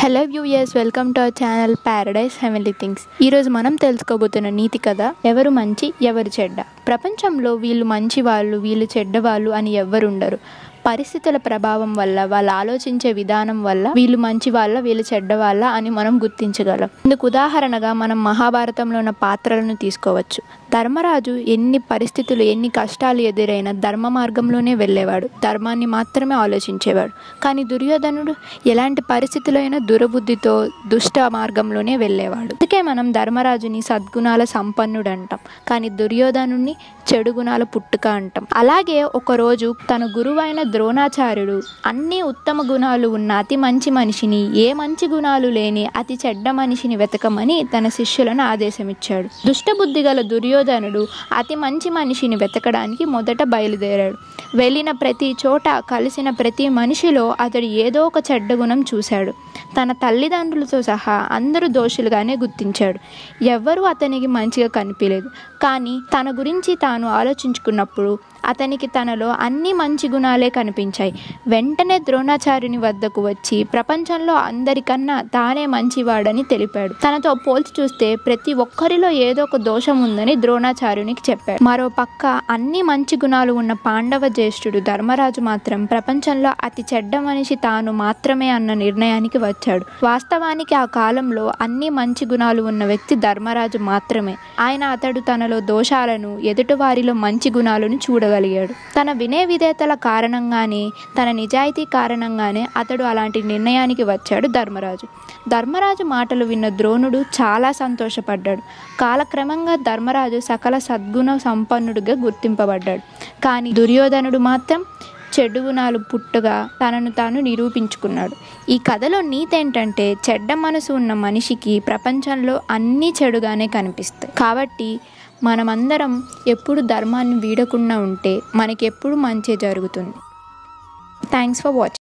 hello viewers welcome to our channel paradise heavenly things ఈరోజు మనం తెలుసుకోబోతున్న నీతి కథ ఎవరు మంచి ఎవరు చెడ్డ ప్రపంచంలో వీళ్ళు మంచి వాళ్ళు వీళ్ళు చెడ్డవాళ్ళు అని ఎవ్వరు ఉండరు పరిస్థితుల ప్రభావం వల్ల వాళ్ళు ఆలోచించే విధానం వల్ల వీళ్ళు మంచి వాళ్ళ వీళ్ళు చెడ్డ వాళ్ళ అని మనం గుర్తించగలం ఇందుకు ఉదాహరణగా మనం మహాభారతంలో ఉన్న పాత్రలను తీసుకోవచ్చు ధర్మరాజు ఎన్ని పరిస్థితులు ఎన్ని కష్టాలు ఎదురైనా ధర్మ మార్గంలోనే వెళ్ళేవాడు ధర్మాన్ని మాత్రమే ఆలోచించేవాడు కానీ దుర్యోధనుడు ఎలాంటి పరిస్థితులైనా దురబుద్ధితో దుష్ట మార్గంలోనే వెళ్ళేవాడు అందుకే మనం ధర్మరాజుని సద్గుణాల సంపన్నుడు అంటాం కానీ దుర్యోధనుడిని చెడు గుణాల పుట్టుక అంటాం అలాగే ఒకరోజు తన గురువైన ద్రోణాచార్యుడు అన్ని ఉత్తమ గుణాలు ఉన్న అతి మంచి మనిషిని ఏ మంచి గుణాలు లేని అతి చెడ్డ మనిషిని వెతకమని తన శిష్యులను ఆదేశమిచ్చాడు దుష్టబుద్ధి గల దుర్యోధనుడు అతి మంచి మనిషిని వెతకడానికి మొదట బయలుదేరాడు వెళ్ళిన ప్రతి చోట కలిసిన ప్రతి మనిషిలో అతడు ఏదో ఒక చెడ్డ గుణం చూశాడు తన తల్లిదండ్రులతో సహా అందరూ దోషులుగానే గుర్తించాడు ఎవ్వరూ అతనికి మంచిగా కనిపించలేదు కానీ తన గురించి తాను ఆలోచించుకున్నప్పుడు అతనికి తనలో అన్ని మంచి గుణాలే కనిపించాయి వెంటనే ద్రోణాచార్యుని వద్దకు వచ్చి ప్రపంచంలో అందరికన్నా తానే మంచివాడని తెలిపాడు తనతో పోల్చి చూస్తే ప్రతి ఒక్కరిలో ఏదో ఒక దోషం ఉందని ద్రోణాచార్యునికి చెప్పాడు మరో పక్క అన్ని మంచి గుణాలు ఉన్న పాండవ జ్యేష్ఠుడు ధర్మరాజు మాత్రం ప్రపంచంలో అతి చెడ్డ మనిషి తాను మాత్రమే అన్న నిర్ణయానికి వచ్చాడు వాస్తవానికి ఆ కాలంలో అన్ని మంచి గుణాలు ఉన్న వ్యక్తి ధర్మరాజు మాత్రమే ఆయన అతడు తనలో దోషాలను ఎదుటివారిలో మంచి గుణాలను చూడగలిగాడు తన వినయ విధేతల కారణంగానే తన నిజాయితీ కారణంగానే అతడు అలాంటి నిర్ణయానికి వచ్చాడు ధర్మరాజు ధర్మరాజు మాటలు విన్న ద్రోణుడు చాలా సంతోషపడ్డాడు కాలక్రమంగా ధర్మరాజు సకల సద్గుణ సంపన్నుడిగా గుర్తింపబడ్డాడు కానీ దుర్యోధనుడు మాత్రం చెడు గుణాలు పుట్టుగా తనను తాను నిరూపించుకున్నాడు ఈ కథలో నీతి ఏంటంటే చెడ్డ మనసు ఉన్న మనిషికి ప్రపంచంలో అన్నీ చెడుగానే కనిపిస్తాయి కాబట్టి మనమందరం ఎప్పుడు ధర్మాన్ని వీడకుండా ఉంటే మనకి ఎప్పుడు మంచి జరుగుతుంది థ్యాంక్స్ ఫర్ వాచింగ్